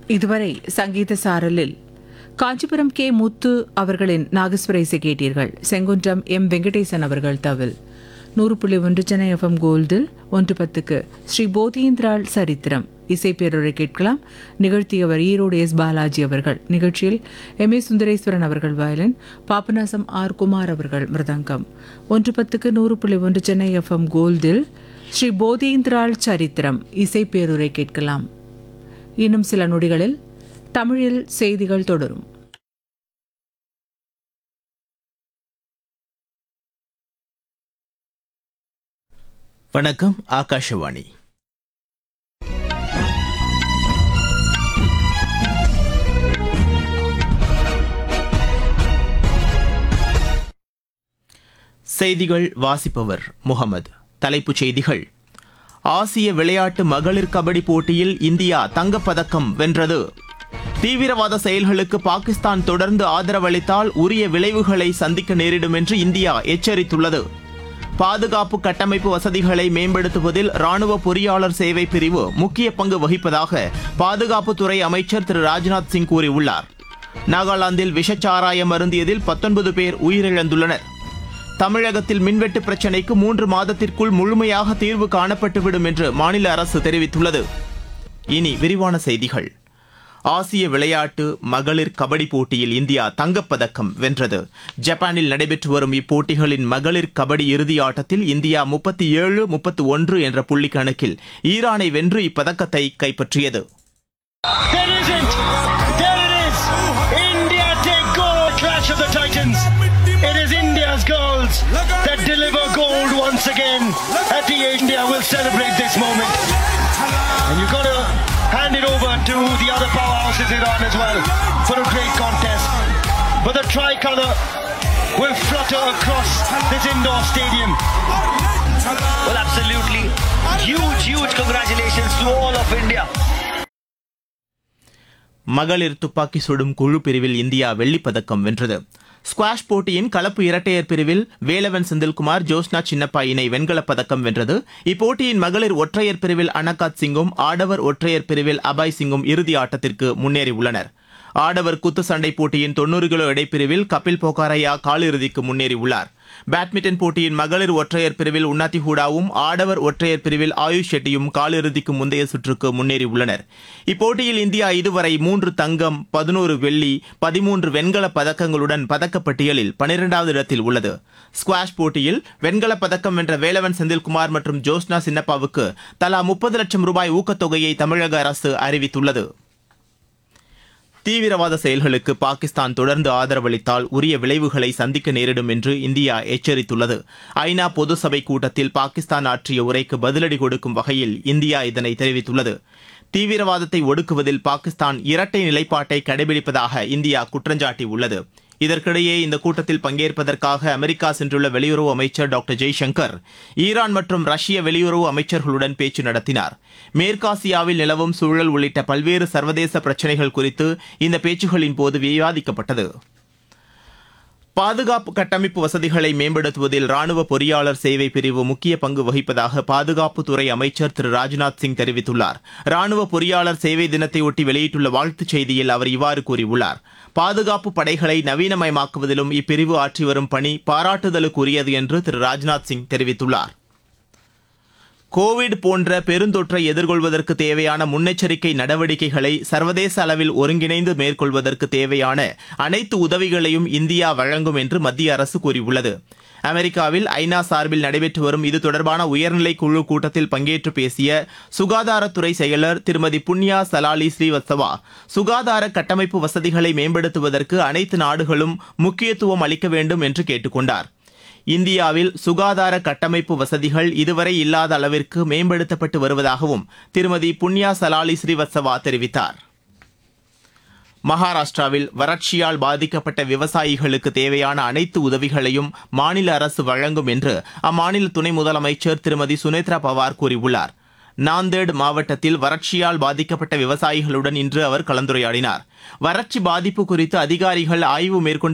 இதுவரை சங்கீத சாரலில் காஞ்சிபுரம் கே முத்து அவர்களின் நாகஸ்வர இசை கேட்டீர்கள் செங்குன்றம் எம் வெங்கடேசன் அவர்கள் தவில் நூறு புள்ளி ஒன்று சென்னை எஃப்எம் கோல்டில் ஒன்று பத்துக்கு ஸ்ரீ போதீந்திராள் சரித்திரம் இசை பேருரை கேட்கலாம் நிகழ்த்தியவர் ஈரோடு எஸ் பாலாஜி அவர்கள் நிகழ்ச்சியில் எம் ஏ சுந்தரேஸ்வரன் அவர்கள் வயலின் பாபநாசம் ஆர் குமார் அவர்கள் மிருதங்கம் ஒன்று பத்துக்கு நூறு புள்ளி ஒன்று சென்னை எஃப்எம் கோல்டில் ஸ்ரீ போதீந்திராள் சரித்திரம் இசை பேருரை கேட்கலாம் இன்னும் சில நொடிகளில் தமிழில் செய்திகள் தொடரும் வணக்கம் ஆகாஷவாணி செய்திகள் வாசிப்பவர் முகமது தலைப்புச் செய்திகள் ஆசிய விளையாட்டு மகளிர் கபடி போட்டியில் இந்தியா தங்கப்பதக்கம் வென்றது தீவிரவாத செயல்களுக்கு பாகிஸ்தான் தொடர்ந்து ஆதரவளித்தால் உரிய விளைவுகளை சந்திக்க நேரிடும் என்று இந்தியா எச்சரித்துள்ளது பாதுகாப்பு கட்டமைப்பு வசதிகளை மேம்படுத்துவதில் ராணுவ பொறியாளர் சேவை பிரிவு முக்கிய பங்கு வகிப்பதாக பாதுகாப்புத்துறை அமைச்சர் திரு ராஜ்நாத் சிங் கூறியுள்ளார் நாகாலாந்தில் விஷச்சாராயம் அருந்தியதில் பத்தொன்பது பேர் உயிரிழந்துள்ளனர் தமிழகத்தில் மின்வெட்டு பிரச்சினைக்கு மூன்று மாதத்திற்குள் முழுமையாக தீர்வு காணப்பட்டுவிடும் என்று மாநில அரசு தெரிவித்துள்ளது இனி விரிவான செய்திகள் ஆசிய விளையாட்டு மகளிர் கபடி போட்டியில் இந்தியா தங்கப்பதக்கம் வென்றது ஜப்பானில் நடைபெற்று வரும் இப்போட்டிகளின் மகளிர் கபடி இறுதி ஆட்டத்தில் இந்தியா முப்பத்தி ஏழு முப்பத்தி ஒன்று என்ற புள்ளி கணக்கில் ஈரானை வென்று இப்பதக்கத்தை கைப்பற்றியது There isn't. There it is. India take gold. Clash of the Titans. It is India's girls that deliver gold once again. Happy India will celebrate this moment. And you've got to hand it over to the other powerhouses Iran as well for a great contest. But the tricolour will flutter across this indoor stadium. Well, absolutely. Huge, huge congratulations to all of India. மகளிர் துப்பாக்கி சுடும் குழு பிரிவில் India வெள்ளிப் பதக்கம் வென்றது squash போட்டியின் கலப்பு இரட்டையர் பிரிவில் வேலவன் செந்தில்குமார் ஜோஸ்னா சின்னப்பா இணை வெண்கலப் பதக்கம் வென்றது இப்போட்டியின் மகளிர் ஒற்றையர் பிரிவில் அனகாத் சிங்கும் ஆடவர் ஒற்றையர் பிரிவில் அபாய் சிங்கும் இறுதி ஆட்டத்திற்கு முன்னேறியுள்ளனர் ஆடவர் குத்துச்சண்டை போட்டியின் தொண்ணூறு கிலோ எடைப்பிரிவில் கபில் போகாரையா காலிறுதிக்கு முன்னேறியுள்ளார் பேட்மிண்டன் போட்டியின் மகளிர் ஒற்றையர் பிரிவில் உன்னாத்தி ஹூடாவும் ஆடவர் ஒற்றையர் பிரிவில் ஆயுஷ் ஷெட்டியும் காலிறுதிக்கு முந்தைய சுற்றுக்கு முன்னேறியுள்ளனர் இப்போட்டியில் இந்தியா இதுவரை மூன்று தங்கம் பதினோரு வெள்ளி பதிமூன்று வெண்கலப் பதக்கங்களுடன் பதக்கப்பட்டியலில் பனிரெண்டாவது இடத்தில் உள்ளது ஸ்குவாஷ் போட்டியில் வெண்கலப் பதக்கம் வென்ற வேலவன் செந்தில்குமார் மற்றும் ஜோஸ்னா சின்னப்பாவுக்கு தலா முப்பது லட்சம் ரூபாய் ஊக்கத்தொகையை தமிழக அரசு அறிவித்துள்ளது தீவிரவாத செயல்களுக்கு பாகிஸ்தான் தொடர்ந்து ஆதரவளித்தால் உரிய விளைவுகளை சந்திக்க நேரிடும் என்று இந்தியா எச்சரித்துள்ளது ஐநா பொது சபை கூட்டத்தில் பாகிஸ்தான் ஆற்றிய உரைக்கு பதிலடி கொடுக்கும் வகையில் இந்தியா இதனை தெரிவித்துள்ளது தீவிரவாதத்தை ஒடுக்குவதில் பாகிஸ்தான் இரட்டை நிலைப்பாட்டை கடைபிடிப்பதாக இந்தியா குற்றஞ்சாட்டியுள்ளது இதற்கிடையே இந்த கூட்டத்தில் பங்கேற்பதற்காக அமெரிக்கா சென்றுள்ள வெளியுறவு அமைச்சர் டாக்டர் ஜெய்சங்கர் ஈரான் மற்றும் ரஷ்ய வெளியுறவு அமைச்சர்களுடன் பேச்சு நடத்தினார் மேற்காசியாவில் நிலவும் சூழல் உள்ளிட்ட பல்வேறு சர்வதேச பிரச்சினைகள் குறித்து இந்த பேச்சுகளின் போது விவாதிக்கப்பட்டது பாதுகாப்பு கட்டமைப்பு வசதிகளை மேம்படுத்துவதில் ராணுவ பொறியாளர் சேவை பிரிவு முக்கிய பங்கு வகிப்பதாக பாதுகாப்புத்துறை அமைச்சர் திரு ராஜ்நாத் சிங் தெரிவித்துள்ளார் ராணுவ பொறியாளர் சேவை தினத்தையொட்டி வெளியிட்டுள்ள வாழ்த்துச் செய்தியில் அவர் இவ்வாறு கூறியுள்ளார் பாதுகாப்பு படைகளை நவீனமயமாக்குவதிலும் இப்பிரிவு ஆற்றி வரும் பணி பாராட்டுதலுக்குரியது என்று திரு ராஜ்நாத் சிங் தெரிவித்துள்ளார் கோவிட் போன்ற பெருந்தொற்றை எதிர்கொள்வதற்கு தேவையான முன்னெச்சரிக்கை நடவடிக்கைகளை சர்வதேச அளவில் ஒருங்கிணைந்து மேற்கொள்வதற்கு தேவையான அனைத்து உதவிகளையும் இந்தியா வழங்கும் என்று மத்திய அரசு கூறியுள்ளது அமெரிக்காவில் ஐநா சார்பில் நடைபெற்று வரும் இது தொடர்பான உயர்நிலை குழு கூட்டத்தில் பங்கேற்று பேசிய சுகாதாரத்துறை செயலர் திருமதி புண்ணியா சலாலி ஸ்ரீவத்சவா சுகாதார கட்டமைப்பு வசதிகளை மேம்படுத்துவதற்கு அனைத்து நாடுகளும் முக்கியத்துவம் அளிக்க வேண்டும் என்று கேட்டுக்கொண்டார் இந்தியாவில் சுகாதார கட்டமைப்பு வசதிகள் இதுவரை இல்லாத அளவிற்கு மேம்படுத்தப்பட்டு வருவதாகவும் திருமதி புண்ணியா சலாலி ஸ்ரீவத்சவா தெரிவித்தார் மகாராஷ்டிராவில் வறட்சியால் பாதிக்கப்பட்ட விவசாயிகளுக்கு தேவையான அனைத்து உதவிகளையும் மாநில அரசு வழங்கும் என்று அம்மாநில துணை முதலமைச்சர் திருமதி சுனேத்ரா பவார் கூறியுள்ளார் நாந்தேட் மாவட்டத்தில் வறட்சியால் பாதிக்கப்பட்ட விவசாயிகளுடன் இன்று அவர் கலந்துரையாடினார் வறட்சி பாதிப்பு குறித்து அதிகாரிகள் ஆய்வு மேற்கொண்டு